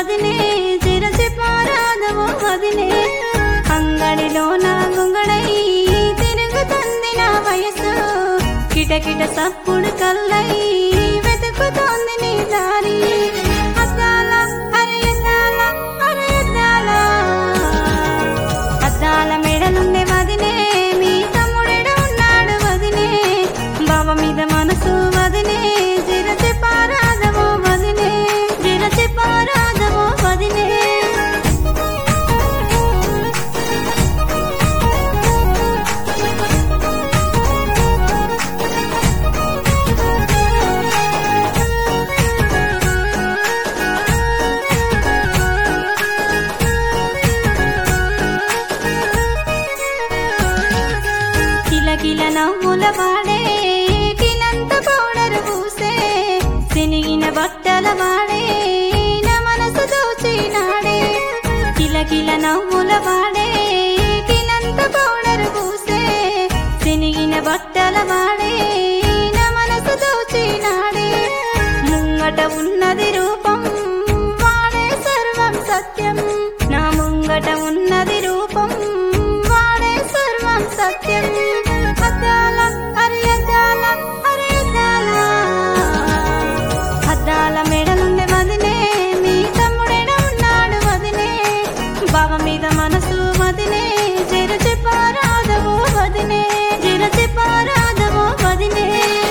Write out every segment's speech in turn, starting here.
వదినే చిరచి పారాదము వదినే అంగడిలో నా గుంగడై తిరుగుతుంది నా వయసు కిటకిట సప్పుడు కల్లై వెతుకుతోంది నీ దారి అద్దాల అరే అద్దాల అరే అద్దాల అద్దాల మెడలుండే వదినే మీ తమ్ముడెడ ఉన్నాడు వదినే బావ మీద మనసు వదినే జిరచి పారాదమో వదినే జిరచి పారాదమో వదినే కిలకిల నవ్వుల వాడే కిలంత పౌడరు పూసే సినిగిన బట్టల వాడే నా మనసు దోచినాడే కిలకిల నవ్వుల వాడే కిలంత పౌడరు పూసే సినిగిన బట్టల వాడే నా మనసు దోచినాడే ముంగట ఉన్నది రూపం వాడే సర్వం సత్యం నా ముంగట ఉన్నది రూపం వాడే సర్వం సత్యం అద్దాల అరే అద్దాల అరే అద్దాల అద్దాల మెడలుండే వదినే మీ తమ్ముడెడ ఉన్నాడు వదినే బావ మీద మనసు వదినే జిరచి పారాదవో వదినే జిరచి పారాదవో వదినే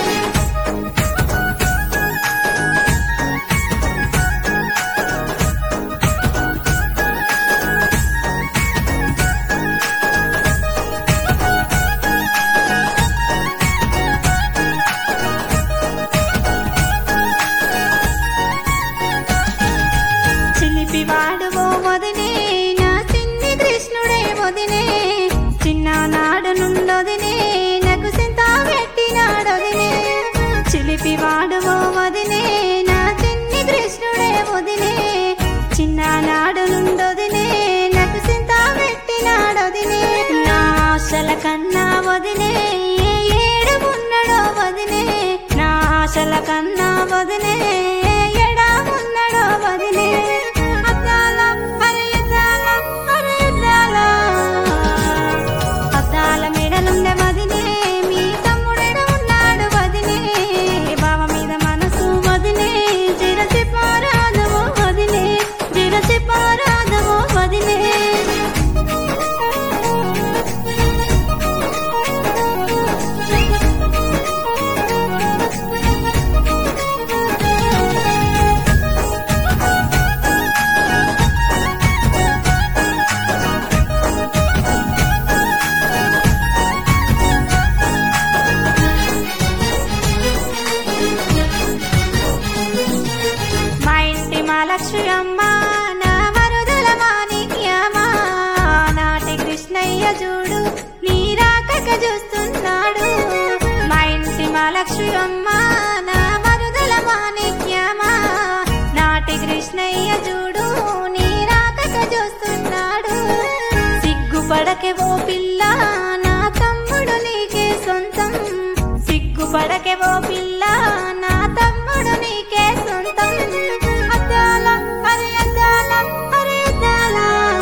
చిలిపి వాడువో వదినే నా చిన్ని కృష్ణుడే వదినే చిన్ననాడు నుండొదినే నాకు సింత పెట్టినాడొదినే చిలిపి వాడువో వదినే నా చిన్ని కృష్ణుడే వదినే చిన్ననాడు నుండొదినే నాకు సింత పెట్టినాడొదినే నా ఆశల కన్నా వదినే ఏడు ఉన్నడో వదినే నా ఆశల కన్నా వదినే ఎడా ఉన్నడో వదినే అద్దాల అరే అద్దాల అరే అద్దాల అద్దాల మెడలుండే వదినే మీ తమ్ముడెడ ఉన్నాడు వదినే బావ మీద మనసు వదినే జిరచి పారాదవో వదినే జిరచి పారాదవో వదినే మా ఇంటి మా లక్ష్మమ్మ నా మరుదల మాణిక్యమా నాటి కృష్ణయ్య చూడు నీ రాకక చూస్తున్నాడు మా ఇంటి మా లక్ష్మమ్మ నా మరుదల మాణిక్యమా నాటి కృష్ణయ్య చూడు నీ రాకక చూస్తున్నాడు సిగ్గుపడకే ఓ పిల్ల నా తమ్ముడు నీకే సొంతం సిగ్గుపడకే ఓ పిల్ల నా తమ్ముడు నీకే సొంతం అద్దాల అరే అద్దాల అరే అద్దాల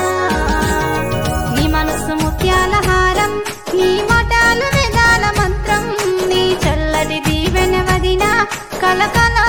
నీ మనసు ముత్యాల హారం నీ మాటలు వేదాల మంత్రం నీ చల్లటి దీవెన వదిన కలకల